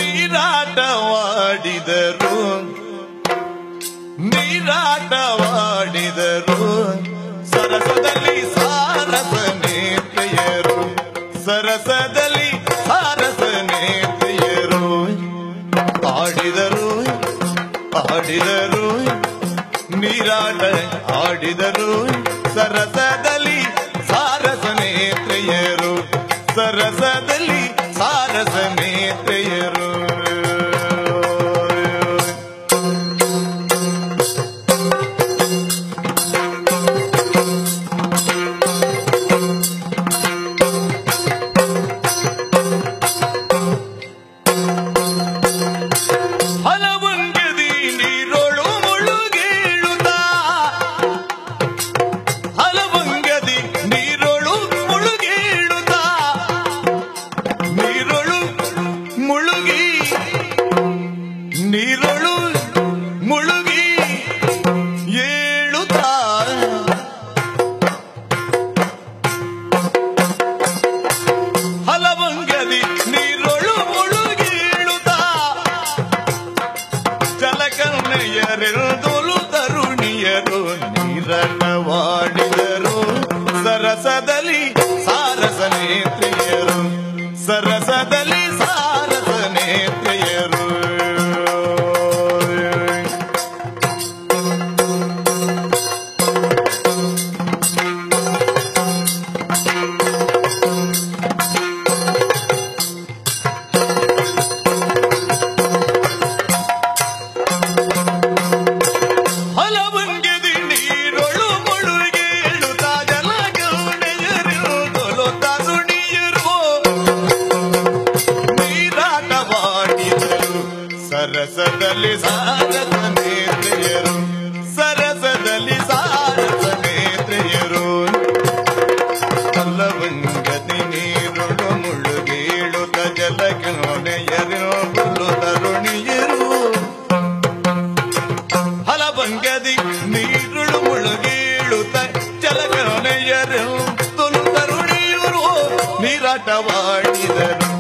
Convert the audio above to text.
ನೀರಾಟವಾಡಿದರು ನೀರಾಟವಾಡಿದರು ಸರಸದಲ್ಲಿ ಸಾರಸ ನೇತ್ರೆಯರು ಸರಸದಲ್ಲಿ ಸಾರಸ ನೇತ್ರೆಯರು ಆಡಿದರು ಆಡಿದರು ನೀರಾಟ ಆಡಿದರು ಸರಸದಲ್ಲಿ ಸಾರಸ ನೇತ್ರೆಯರು ಸರಸದಲ್ಲಿ ಸಾರಸ ನೇತ್ರೆಯರು ಹಲವಂಗದಿ ನೀರೊಳು ಮುಳುಗೇಳುತ್ತಾ ಹಲವಂಗದಿ ನೀರೊಳು ಮುಳುಗೇಳುತ್ತಾ ನೀರೊಳು ಮುಳುಗಿ ನೀರೊಳು ಮುಳುಗಿ ಏಳುತ್ತಾ ಹಲವಂಗದಿ ನೀರೊಳು ಮುಳುಗೇಳುತ್ತಾ ಜಲಕರ್ಣೆಯರೆದುಲು ತರುಣಿಯರು ನೀರಟವಾಡಿದರು ಸರಸದಲ್ಲಿ ಸಾರಸ ನೇತ್ರಿಯರು ಸರಸದಲ್ಲಿ ಸಾರಸ ನೇತ್ರಿಯರು ಹಲವಂಗೆದಿ ನೀರೊಳು ಮುಳುಗೇಳುತ್ತ ಜಲಗೌಡೆಯರು ತರುಣಿಯರು ನೀರಾಟವಾಡಿದರು ಸರಸದಲ್ಲಿ ಸಾರಸ ನೇತ್ರೆಯರು ಸರಸದಲ್ಲಿ ಸಾರಸ ನೇತ್ರೆಯರು ಹಲವಂಗದಿ ನೀರೊಳು ಮುಳುಗೇಳುತ್ತ ಜಲಗೌಡೆಯರು ತರುಣಿಯರು ಹಲವಂಗದಿ ನೀರುಳು ಮುಳುಗೀಳುತ್ತ ಜಲಗಣೆಯರು ತುಲು ತರುಣಿಯರು ನೀರಾಟವಾಡಿದರು